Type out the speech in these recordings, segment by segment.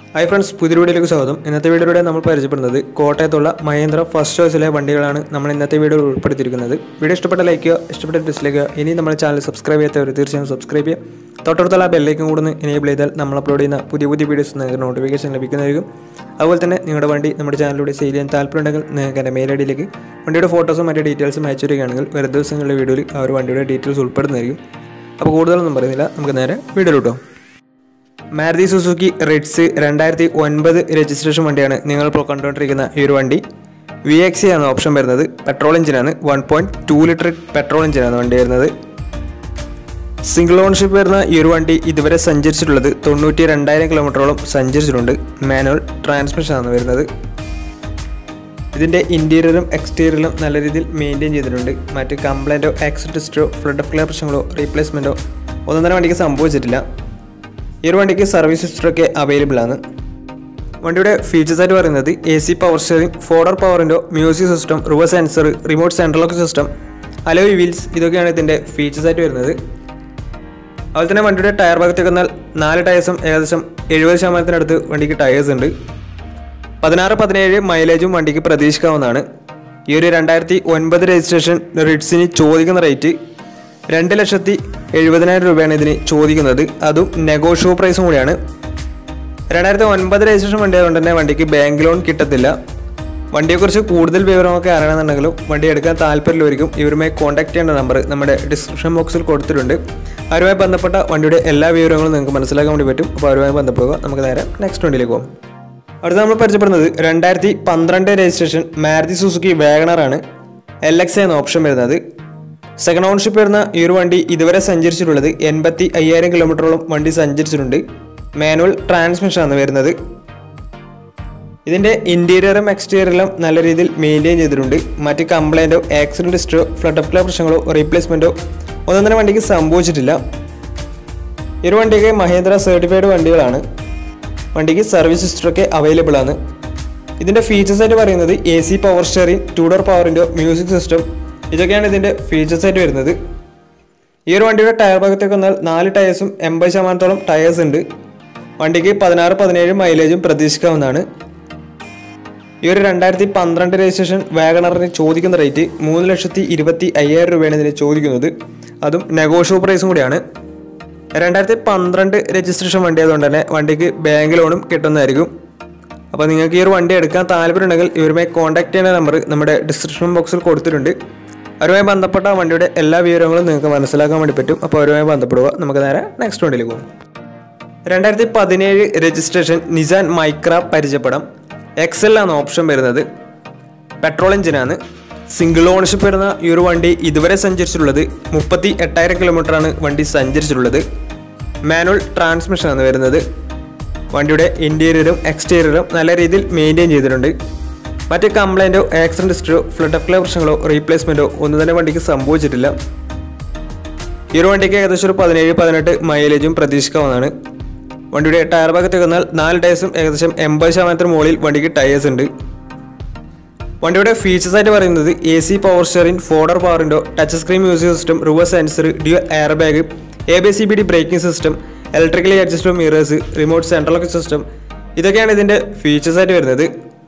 hi friends പുതിയ വീഡിയോയിലേക്ക് സ്വാഗതം ഇന്നത്തെ വീഡിയോയിലൂടെ നമ്മൾ പരിചയപ്പെടുന്നത് കോട്ടയത്തുള്ള മഹേന്ദ്ര ഫസ്റ്റ് ചോയ്സിലെ വണ്ടികളാണ് നമ്മൾ ഇന്നത്തെ വീഡിയോയിൽ ഉൾപ്പെടുത്തിയിരിക്കുന്നത് വീഡിയോ ഇഷ്ടപ്പെട്ട ലൈക്ക് ചെയ്യുക ഇഷ്ടപ്പെട്ട ഡിസ്ലൈക്ക് ചെയ്യുക ഇനി നമ്മുടെ ചാനൽ സബ്സ്ക്രൈബ് ചെയ്യാത്തവർ തീർച്ചയായും സബ്സ്ക്രൈബ് ചെയ്യുക തൊട്ടടുത്തുള്ള ബെല്ലേക്കും കൂടെ എനേബിൾ ചെയ്താൽ നമ്മൾ അപ്ലോഡ് ചെയ്യുന്ന പുതിയ പുതിയ വീഡിയോസ് നിങ്ങൾക്ക് നോട്ടിഫിക്കേഷൻ ലഭിക്കുന്നതായിരിക്കും അതുപോലെ തന്നെ നിങ്ങളുടെ വണ്ടി നമ്മുടെ ചാനലിലൂടെ സെയിൽ ചെയ്യാൻ താല്പര്യമുണ്ടെങ്കിൽ നിങ്ങൾക്ക് എൻ്റെ മെയിൽ ഐ ഡിയിലേക്ക് വണ്ടിയുടെ ഫോട്ടോസും മറ്റു ഡീറ്റെയിൽസും അയച്ചു തരികയാണെങ്കിൽ വരും ദിവസങ്ങളിലെ വീഡിയോയിൽ ആ ഒരു വണ്ടിയുടെ ഡീറ്റെയിൽസ് ഉൾപ്പെടുന്നതായിരിക്കും അപ്പോൾ കൂടുതലൊന്നും പറയുന്നില്ല നമുക്ക് നേരെ വീഡിയോയിലോട്ടോ മാരുതി സുസുക്കി റിഡ്സ് രണ്ടായിരത്തി ഒൻപത് രജിസ്ട്രേഷൻ വണ്ടിയാണ് നിങ്ങളിപ്പോൾ കണ്ടുകൊണ്ടിരിക്കുന്ന ഈ ഒരു വണ്ടി വി എക്സ് ആണ് ഓപ്ഷൻ വരുന്നത് പെട്രോൾ എഞ്ചിനാണ് one point two litre petrol എഞ്ചിനാണ് വണ്ടി വരുന്നത് സിംഗിൾ ഓൺഷിപ്പ് വരുന്ന ഈ ഒരു വണ്ടി ഇതുവരെ സഞ്ചരിച്ചിട്ടുള്ളത് തൊണ്ണൂറ്റി രണ്ടായിരം കിലോമീറ്ററോളം സഞ്ചരിച്ചിട്ടുണ്ട് മാനുവൽ ട്രാൻസ്മിഷൻ ആണ് വരുന്നത് ഇതിൻ്റെ ഇൻറ്റീരിയറും എക്സ്റ്റീരിയറും നല്ല രീതിയിൽ മെയിൻറ്റെയിൻ ചെയ്തിട്ടുണ്ട് മറ്റ് കംപ്ലൈൻറ്റോ ആക്സിഡൻറ്റോ ഫ്ലഡ് ഓഫ് ക്ലിയർ പ്രശ്നങ്ങളോ റീപ്ലേസ്മെൻറ്റോ ഒന്നും തന്നെ വണ്ടിക്ക് സംഭവിച്ചിട്ടില്ല ഈ ഒരു വണ്ടിക്ക് സർവീസ് ഹിസ്റ്ററൊക്കെ അവൈലബിൾ ആണ് വണ്ടിയുടെ ഫീച്ചേഴ്സ് ആയിട്ട് പറയുന്നത് A C power steering four door പവറിൻ്റെ music system reverse sensor remote central lock system alloy wheels ഇതൊക്കെയാണ് ഇതിൻ്റെ ഫീച്ചേഴ്സ് ആയിട്ട് വരുന്നത് അതുപോലെ തന്നെ വണ്ടിയുടെ ടയർ ഭാഗത്തേക്ക് വന്നാൽ നാല് ടയേഴ്സും ഏകദേശം എഴുപത് ശതമാനത്തിനടുത്ത് വണ്ടിക്ക് ടയേഴ്സ് ഉണ്ട് പതിനാറ് പതിനേഴ് മൈലേജും വണ്ടിക്ക് പ്രതീക്ഷിക്കാവുന്നതാണ് ഈ ഒരു രണ്ടായിരത്തി ഒൻപത് രജിസ്ട്രേഷൻ റിഡ്സിന് ചോദിക്കുന്ന റേറ്റ് രണ്ട് ലക്ഷത്തി എഴുപതിനായിരം രൂപയാണ് ഇതിന് ചോദിക്കുന്നത് അതും നെഗോഷ്യോ പ്രൈസും കൂടിയാണ് രണ്ടായിരത്തി ഒൻപത് രജിസ്ട്രേഷൻ വണ്ടി ആയതുകൊണ്ട് തന്നെ വണ്ടിക്ക് ബാങ്ക് ലോൺ കിട്ടത്തില്ല വണ്ടിയെക്കുറിച്ച് കൂടുതൽ വിവരമൊക്കെ അറിയണമെന്നുണ്ടെങ്കിലും വണ്ടി എടുക്കാൻ താല്പര്യമുള്ളവർക്കും ഇവരുമായി കോൺടാക്ട് ചെയ്യേണ്ട നമ്പർ നമ്മുടെ ഡിസ്ക്രിപ്ഷൻ ബോക്സിൽ കൊടുത്തിട്ടുണ്ട് അവരുമായി ബന്ധപ്പെട്ട വണ്ടിയുടെ എല്ലാ വിവരങ്ങളും നിങ്ങൾക്ക് മനസ്സിലാക്കാൻ വേണ്ടി പറ്റും അപ്പോൾ അവരുമായി ബന്ധപ്പെടുക നമുക്ക് നേരെ നെക്സ്റ്റ് വണ്ടിയിലേക്ക് പോകാം അടുത്ത നമ്മൾ പരിചയപ്പെടുന്നത് രണ്ടായിരത്തി പന്ത്രണ്ട് രജിസ്ട്രേഷൻ മാരുതി സുസുക്കി വാഗണറാണ് എൽ എക്സ് എന്ന ഓപ്ഷൻ വരുന്നത് സെക്കൻഡ് ഓൺഷിപ്പ് വരുന്ന ഈ ഒരു വണ്ടി ഇതുവരെ സഞ്ചരിച്ചിട്ടുള്ളത് എൺപത്തി അയ്യായിരം കിലോമീറ്ററോളം വണ്ടി സഞ്ചരിച്ചിട്ടുണ്ട് മാനുവൽ ട്രാൻസ്മിഷൻ ആണ് വരുന്നത് ഇതിൻ്റെ ഇൻറ്റീരിയറും എക്സ്റ്റീരിയറും നല്ല രീതിയിൽ മെയിൻറ്റെയിൻ ചെയ്തിട്ടുണ്ട് മറ്റ് കംപ്ലൈൻറ്റോ ആക്സിഡൻറ്റ് ഹിസ്റ്ററോ ഫ്ലഡ് ഓഫ് ക്ലിയർ പ്രശ്നങ്ങളോ റീപ്ലേസ്മെൻറ്റോ ഒന്നും തന്നെ വണ്ടിക്ക് സംഭവിച്ചിട്ടില്ല ഈ ഒരു വണ്ടിക്ക് മഹേന്ദ്ര സർട്ടിഫൈഡ് വണ്ടികളാണ് വണ്ടിക്ക് സർവീസ് ഹിസ്റ്ററൊക്കെ അവൈലബിൾ ആണ് ഇതിൻ്റെ ഫീച്ചേഴ്സ് ആയിട്ട് പറയുന്നത് A C power steering two door പവറിൻ്റെ മ്യൂസിക് സിസ്റ്റം ഇതൊക്കെയാണ് ഇതിൻ്റെ ഫീച്ചേഴ്സ് ആയിട്ട് വരുന്നത് ഈ ഒരു വണ്ടിയുടെ ടയർ ഭാഗത്തേക്ക് വന്നാൽ നാല് ടയേഴ്സും എൺപത് ശതമാനത്തോളം ടയേഴ്സ് ഉണ്ട് വണ്ടിക്ക് പതിനാറ് പതിനേഴ് മൈലേജും പ്രതീക്ഷിക്കാവുന്നതാണ് ഈ ഒരു രണ്ടായിരത്തി പന്ത്രണ്ട് രജിസ്ട്രേഷൻ വാഗണറിന് ചോദിക്കുന്ന റേറ്റ് മൂന്ന് ലക്ഷത്തി ഇരുപത്തി അയ്യായിരം രൂപയാണ് ഇതിന് ചോദിക്കുന്നത് അതും നെഗോഷ്യോ പ്രൈസും കൂടിയാണ് രണ്ടായിരത്തി പന്ത്രണ്ട് രജിസ്ട്രേഷൻ വണ്ടി ആയതുകൊണ്ട് തന്നെ വണ്ടിക്ക് ബാങ്ക് ലോണും കിട്ടുന്നതായിരിക്കും അപ്പോൾ നിങ്ങൾക്ക് ഈ ഒരു വണ്ടി എടുക്കാൻ താല്പര്യമുണ്ടെങ്കിൽ ഇവരുമായി കോൺടാക്ട് ചെയ്യുന്ന നമ്പർ നമ്മുടെ ഡിസ്ക്രിപ്ഷൻ ബോക്സിൽ കൊടുത്തിട്ടുണ്ട് അവരുമായി ബന്ധപ്പെട്ട വണ്ടിയുടെ എല്ലാ വിവരങ്ങളും നിങ്ങൾക്ക് മനസ്സിലാക്കാൻ വേണ്ടി പറ്റും അപ്പോൾ അവരുമായി ബന്ധപ്പെടുക നമുക്ക് നേരെ നെക്സ്റ്റ് വണ്ടിയിലേക്ക് പോകും രണ്ടായിരത്തി പതിനേഴ് രജിസ്ട്രേഷൻ നിസാൻ മൈക്ര പരിചയപ്പെടാം എക്സൽ ആണ് ഓപ്ഷൻ വരുന്നത് പെട്രോൾ എഞ്ചിനാണ് സിംഗിൾ ഓണർഷിപ്പ് വരുന്ന ഈ ഒരു വണ്ടി ഇതുവരെ സഞ്ചരിച്ചിട്ടുള്ളത് മുപ്പത്തി എട്ടായിരം കിലോമീറ്ററാണ് വണ്ടി സഞ്ചരിച്ചിട്ടുള്ളത് മാനുവൽ ട്രാൻസ്മിഷൻ ആണ് വരുന്നത് വണ്ടിയുടെ ഇൻറ്റീരിയറും എക്സ്റ്റീരിയറും നല്ല രീതിയിൽ മെയിൻറ്റെയിൻ ചെയ്തിട്ടുണ്ട് മറ്റ് കംപ്ലൈൻറ്റോ ആക്സിഡൻറ്റ് ഹിസ്റ്ററിയോ ഫ്ലഡ് ഓഫ് ക്ലിയർ പ്രശ്നങ്ങളോ റീപ്ലേസ്മെൻറ്റോ ഒന്നും തന്നെ വണ്ടിക്ക് സംഭവിച്ചിട്ടില്ല ഈ ഒരു വണ്ടിക്ക് ഏകദേശം ഒരു പതിനേഴ് പതിനെട്ട് മൈലേജും പ്രതീക്ഷിക്കാവുന്നതാണ് വണ്ടിയുടെ ടയർ ഭാഗത്തേക്ക് വന്നാൽ നാല് ടയേഴ്സും ഏകദേശം എൺപത് ശതമാനത്തിന് മുകളിൽ വണ്ടിക്ക് ടയേഴ്സ് ഉണ്ട് വണ്ടിയുടെ ഫീച്ചേഴ്സ് ആയിട്ട് പറയുന്നത് A C power steering four door പവറിൻ്റെ touch screen music system reverse sensor dual air bag A B C B D braking system electrically adjustable mirrors remote central lock system ഇതൊക്കെയാണ് ഇതിൻ്റെ ഫീച്ചേഴ്സ് ആയിട്ട് വരുന്നത്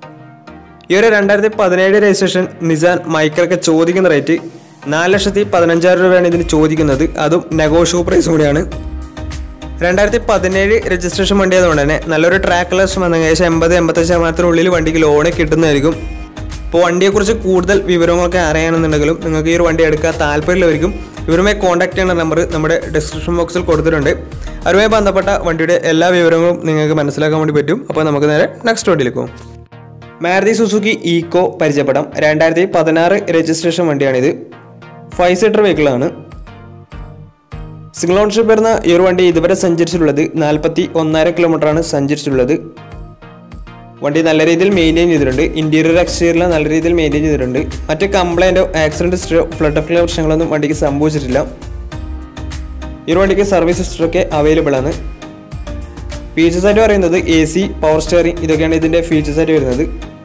ഈ ഒരു രണ്ടായിരത്തി പതിനേഴ് രജിസ്ട്രേഷൻ നിസാൻ മൈക്കറൊക്കെ ചോദിക്കുന്ന റേറ്റ് നാല് ലക്ഷത്തി പതിനഞ്ചായിരം രൂപയാണ് ഇതിന് ചോദിക്കുന്നത് അതും നെഗോഷ്യോ പ്രൈസും കൂടിയാണ് രണ്ടായിരത്തി പതിനേഴ് രജിസ്ട്രേഷൻ വണ്ടി ആയതുകൊണ്ട് തന്നെ നല്ലൊരു ട്രാക്ക് ലക്ഷം വന്ന ഏകദേശം എൺപത് എൺപത്തഞ്ച് ശതമാനത്തിനുള്ളിൽ വണ്ടിക്ക് ലോണ് കിട്ടുന്നതായിരിക്കും അപ്പോൾ വണ്ടിയെക്കുറിച്ച് കൂടുതൽ വിവരങ്ങളൊക്കെ അറിയണമെന്നുണ്ടെങ്കിലും നിങ്ങൾക്ക് ഈ ഒരു വണ്ടി എടുക്കാൻ താല്പര്യമുള്ളവർക്കും ഇവരുമായി കോൺടാക്ട് ചെയ്യുന്ന നമ്പർ നമ്മുടെ ഡിസ്ക്രിപ്ഷൻ ബോക്സിൽ കൊടുത്തിട്ടുണ്ട് അവരുമായി ബന്ധപ്പെട്ട വണ്ടിയുടെ എല്ലാ വിവരങ്ങളും നിങ്ങൾക്ക് മനസ്സിലാക്കാൻ വേണ്ടി പറ്റും അപ്പോൾ നമുക്ക് നേരെ നെക്സ്റ്റ് വണ്ടിയിലേക്ക് പോകും മാരുതി സുസുക്കി ഈക്കോ പരിചയപ്പെടാം രണ്ടായിരത്തി പതിനാറ് രജിസ്ട്രേഷൻ വണ്ടിയാണിത് ഫൈവ് സീറ്റർ വെഹിക്കിളാണ് സിംഗിൾ ഓൺഷിപ്പ് വരുന്ന ഈ ഒരു വണ്ടി ഇതുവരെ സഞ്ചരിച്ചിട്ടുള്ളത് നാൽപ്പത്തി ഒന്നര കിലോമീറ്ററാണ് സഞ്ചരിച്ചിട്ടുള്ളത് വണ്ടി നല്ല രീതിയിൽ മെയിൻറ്റെയിൻ ചെയ്തിട്ടുണ്ട് ഇൻറ്റീരിയർ എക്സ്റ്റീരിയർ നല്ല രീതിയിൽ മെയിൻറ്റെയിൻ ചെയ്തിട്ടുണ്ട് മറ്റ് കംപ്ലൈൻറ്റോ ആക്സിഡൻറ്റ് ഹിസ്റ്ററോ ഫ്ലഡ് ഓഫ് ക്ലിയർ പ്രശ്നങ്ങളൊന്നും വണ്ടിക്ക് സംഭവിച്ചിട്ടില്ല ഈ ഒരു വണ്ടിക്ക് സർവീസ് ഹിസ്റ്ററൊക്കെ അവൈലബിൾ ആണ് ഫീച്ചേഴ്സ് ആയിട്ട് പറയുന്നത് എ സി പവർ സ്റ്റിയറിംഗ് ഇതൊക്കെയാണ് ഇതിൻ്റെ ഫീച്ചേഴ്സ് ആയിട്ട് വരുന്നത്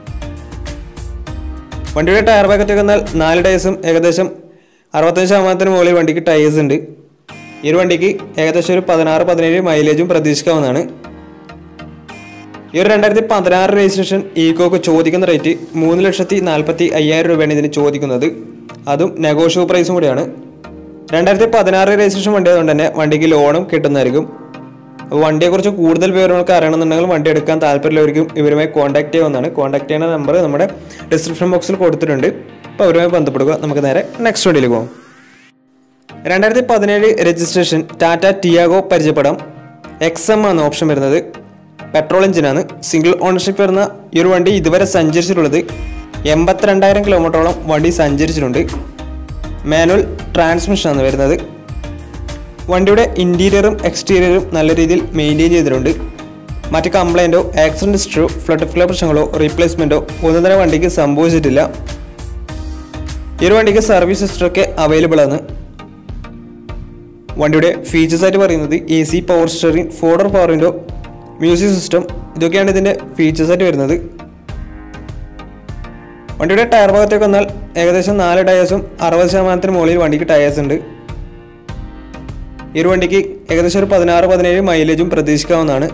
വണ്ടിയുടെ ടയർ ഭാഗത്തേക്ക് വന്നാൽ നാല് ടയേഴ്സും ഏകദേശം അറുപത്തഞ്ച് ശതമാനത്തിന് മുകളിൽ വണ്ടിക്ക് ടയേഴ്സ് ഉണ്ട് ഈ ഒരു വണ്ടിക്ക് ഏകദേശം ഒരു പതിനാറ് പതിനേഴ് മൈലേജും പ്രതീക്ഷിക്കാവുന്നതാണ് ഈ ഒരു രണ്ടായിരത്തി പതിനാറ് രജിസ്ട്രേഷൻ ഈക്കോക്ക് ചോദിക്കുന്ന റേറ്റ് മൂന്ന് ലക്ഷത്തി നാൽപ്പത്തി അയ്യായിരം രൂപയാണ് ഇതിന് ചോദിക്കുന്നത് അതും നെഗോഷ്യബിൾ പ്രൈസും കൂടിയാണ് രണ്ടായിരത്തി പതിനാറ് രജിസ്ട്രേഷൻ വണ്ടി ആയതുകൊണ്ട് തന്നെ വണ്ടിക്ക് ലോണും കിട്ടുന്നതായിരിക്കും അപ്പോൾ വണ്ടിയെക്കുറിച്ച് കൂടുതൽ വിവരങ്ങൾക്ക് അറിയണമെന്നുണ്ടെങ്കിൽ വണ്ടി എടുക്കാൻ താല്പര്യമുള്ളവർക്കും ഇവരുമായി കോൺടാക്ട് ചെയ്യാവുന്നതാണ് കോൺടാക്ട് ചെയ്യുന്ന നമ്പർ നമ്മുടെ ഡിസ്ക്രിപ്ഷൻ ബോക്സിൽ കൊടുത്തിട്ടുണ്ട് അപ്പോൾ അവരുമായി ബന്ധപ്പെടുക നമുക്ക് നേരെ നെക്സ്റ്റ് വണ്ടിയിൽ പോകാം രണ്ടായിരത്തി പതിനേഴ് രജിസ്ട്രേഷൻ ടാറ്റ ടിയാഗോ പരിചയപ്പെടാം എക്സ് എം ആണ് ഓപ്ഷൻ വരുന്നത് പെട്രോൾ എഞ്ചിനാണ് സിംഗിൾ ഓണർഷിപ്പ് വരുന്ന ഈ ഒരു വണ്ടി ഇതുവരെ സഞ്ചരിച്ചിട്ടുള്ളത് എൺപത്തിരണ്ടായിരം കിലോമീറ്ററോളം വണ്ടി സഞ്ചരിച്ചിട്ടുണ്ട് മാനുവൽ ട്രാൻസ്മിഷനാണ് വരുന്നത് വണ്ടിയുടെ ഇൻറ്റീരിയറും എക്സ്റ്റീരിയറും നല്ല രീതിയിൽ മെയിൻറ്റെയിൻ ചെയ്തിട്ടുണ്ട് മറ്റ് കംപ്ലൈൻറ്റോ ആക്സിഡൻറ്റ് ഹിസ്റ്ററോ ഫ്ലഡ് ഫ്ലോ പ്രശ്നങ്ങളോ റീപ്ലേസ്മെൻറ്റോ ഒന്നും തന്നെ വണ്ടിക്ക് സംഭവിച്ചിട്ടില്ല ഈ ഒരു വണ്ടിക്ക് സർവീസ് ഹിസ്റ്ററൊക്കെ അവൈലബിൾ ആണ് വണ്ടിയുടെ ഫീച്ചേഴ്സ് ആയിട്ട് പറയുന്നത് A C power steering four door power window music system ഇതൊക്കെയാണ് ഇതിൻ്റെ ഫീച്ചേഴ്സ് ആയിട്ട് വരുന്നത് വണ്ടിയുടെ ടയർ ഭാഗത്തേക്ക് വന്നാൽ ഏകദേശം നാല് ടയേഴ്സും അറുപത് ശതമാനത്തിന് മുകളിൽ വണ്ടിക്ക് ടയേഴ്സ് ഉണ്ട് ഈ ഒരു വണ്ടിക്ക് ഏകദേശം ഒരു പതിനാറ് പതിനേഴ് മൈലേജും പ്രതീക്ഷിക്കാവുന്നതാണ്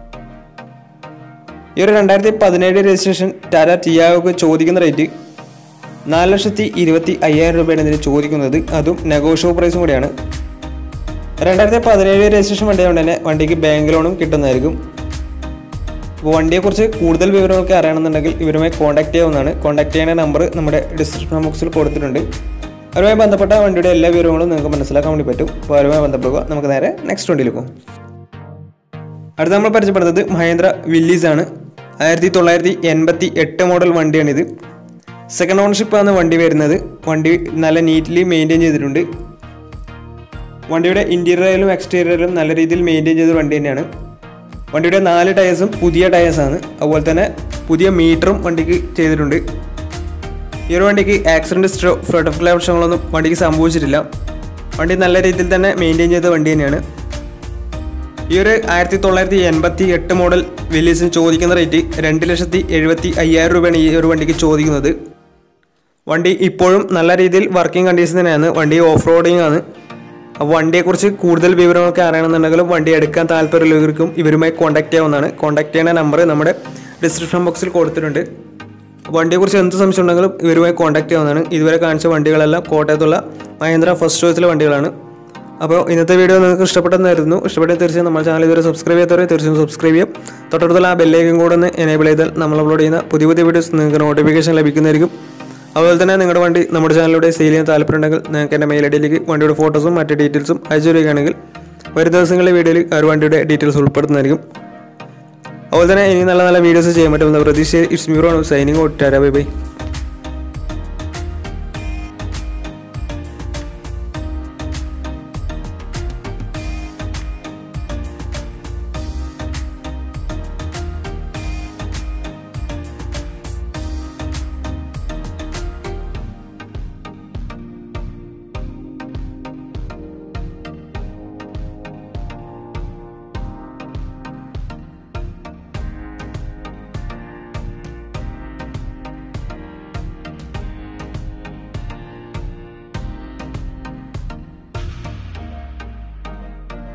ഈ ഒരു രണ്ടായിരത്തി പതിനേഴ് രജിസ്ട്രേഷൻ ടാറ്റ ടിയാഗോക്ക് ചോദിക്കുന്ന റേറ്റ് നാല് ലക്ഷത്തി ഇരുപത്തി അയ്യായിരം രൂപയാണ് ഇതിന് ചോദിക്കുന്നത് അതും നെഗോഷ്യബിൾ പ്രൈസും കൂടിയാണ് രണ്ടായിരത്തി പതിനേഴ് രജിസ്ട്രേഷൻ വണ്ടിയായതുകൊണ്ട് തന്നെ വണ്ടിക്ക് ബാങ്ക് ലോണും കിട്ടുന്നതായിരിക്കും അപ്പോൾ വണ്ടിയെക്കുറിച്ച് കൂടുതൽ വിവരങ്ങളൊക്കെ അറിയണമെന്നുണ്ടെങ്കിൽ ഇവരുമായി കോൺടാക്ട് ചെയ്യാവുന്നതാണ് കോൺടാക്ട് ചെയ്യുന്ന നമ്പർ നമ്മുടെ ഡിസ്ക്രിപ്ഷൻ ബോക്സിൽ കൊടുത്തിട്ടുണ്ട് അവരുമായി ബന്ധപ്പെട്ട വണ്ടിയുടെ എല്ലാ വിവരങ്ങളും നിങ്ങൾക്ക് മനസ്സിലാക്കാൻ വേണ്ടി പറ്റും അപ്പോൾ അവരുമായി ബന്ധപ്പെടുക നമുക്ക് നേരെ നെക്സ്റ്റ് വണ്ടിയിൽ പോകും അടുത്ത നമ്മൾ പരിചയപ്പെടുന്നത് മഹേന്ദ്ര വില്ലീസ് ആണ് ആയിരത്തി തൊള്ളായിരത്തി എൺപത്തി എട്ട് മോഡൽ വണ്ടിയാണിത് സെക്കൻഡ് ഓണർഷിപ്പാണ് വണ്ടി വരുന്നത് വണ്ടി നല്ല നീറ്റ്ലി മെയിൻറ്റെയിൻ ചെയ്തിട്ടുണ്ട് വണ്ടിയുടെ ഇൻറ്റീരിയറിലും എക്സ്റ്റീരിയറിലും നല്ല രീതിയിൽ മെയിൻറ്റെയിൻ ചെയ്ത വണ്ടി തന്നെയാണ് വണ്ടിയുടെ നാല് ടയേഴ്സും പുതിയ ടയേഴ്സാണ് അതുപോലെ തന്നെ പുതിയ മീറ്ററും വണ്ടിക്ക് ചെയ്തിട്ടുണ്ട് ഈ ഒരു വണ്ടിക്ക് ആക്സിഡൻറ്റ് ഹിസ്റ്ററോ ഫ്ലഡ് ഫ്ലോ പ്രശ്നങ്ങളൊന്നും വണ്ടിക്ക് സംഭവിച്ചിട്ടില്ല വണ്ടി നല്ല രീതിയിൽ തന്നെ മെയിൻറ്റെയിൻ ചെയ്ത വണ്ടി തന്നെയാണ് ഈ ഒരു ആയിരത്തി തൊള്ളായിരത്തി എൺപത്തി എട്ട് മോഡൽ വില്ലീസിന് ചോദിക്കുന്ന റേറ്റ് രണ്ട് ലക്ഷത്തി എഴുപത്തി അയ്യായിരം രൂപയാണ് ഈ ഒരു വണ്ടിക്ക് ചോദിക്കുന്നത് വണ്ടി ഇപ്പോഴും നല്ല രീതിയിൽ വർക്കിംഗ് കണ്ടീഷൻ തന്നെയാണ് വണ്ടി ഓഫ് റോഡിംഗ് ആണ് അപ്പോൾ വണ്ടിയെക്കുറിച്ച് കൂടുതൽ വിവരങ്ങളൊക്കെ അറിയണമെന്നുണ്ടെങ്കിലും വണ്ടി എടുക്കാൻ താല്പര്യമുള്ളവർക്കും ഇവരുമായി കോൺടാക്ട് ചെയ്യാവുന്നതാണ് കോൺടാക്ട് ചെയ്യുന്ന നമ്പർ നമ്മുടെ ഡിസ്ക്രിപ്ഷൻ ബോക്സിൽ കൊടുത്തിട്ടുണ്ട് വണ്ടിയെക്കുറിച്ച് എന്ത് സംശയം ഉണ്ടെങ്കിലും ഇവരുമായി കോൺടാക്ട് ചെയ്യാവുന്നതാണ് ഇതുവരെ കാണിച്ച വണ്ടികളെല്ലാം കോട്ടയത്തുള്ള മഹേന്ദ്ര ഫസ്റ്റ് ചോയ്സിലെ വണ്ടികളാണ് അപ്പോൾ ഇന്നത്തെ വീഡിയോ നിങ്ങൾക്ക് ഇഷ്ടപ്പെട്ടെന്നായിരുന്നു ഇഷ്ടപ്പെട്ട തീർച്ചയായും നമ്മുടെ ചാനൽ ഇതുവരെ സബ്സ്ക്രൈബ് ചെയ്യാത്തവരെ തീർച്ചയായും സബ്സ്ക്രൈബ് ചെയ്യാം തൊട്ടടുത്തുള്ള ആ ബെല്ലേക്കും കൂടെ ഒന്ന് എനേബിൾ ചെയ്താൽ നമ്മൾ അപ്ലോഡ് ചെയ്യുന്ന പുതിയ പുതിയ വീഡിയോസ് നിങ്ങൾക്ക് നോട്ടിഫിക്കേഷൻ ലഭിക്കുന്നതായിരിക്കും അതുപോലെ തന്നെ നിങ്ങളുടെ വണ്ടി നമ്മുടെ ചാനലിലൂടെ സെയിൽ ചെയ്യാൻ താല്പര്യമുണ്ടെങ്കിൽ നിങ്ങൾക്ക് എൻ്റെ മെയിൽ ഐ ഡിയിലേക്ക് വണ്ടിയുടെ ഫോട്ടോസും മറ്റ് ഡീറ്റെയിൽസും അയച്ചു തരികയാണെങ്കിൽ വരും ദിവസങ്ങളിലെ വീഡിയോയിൽ ആ ഒരു വണ്ടിയുടെ ഡീറ്റെയിൽസ് ഉൾപ്പെടുത്തുന്നതായിരിക്കും അതുപോലെ തന്നെ ഇനി നല്ല നല്ല വീഡിയോസ് ചെയ്യാൻ പറ്റുമെന്ന പ്രതീക്ഷ ഇറ്റ്സ് മ്യൂറോൺ signing out tata bye by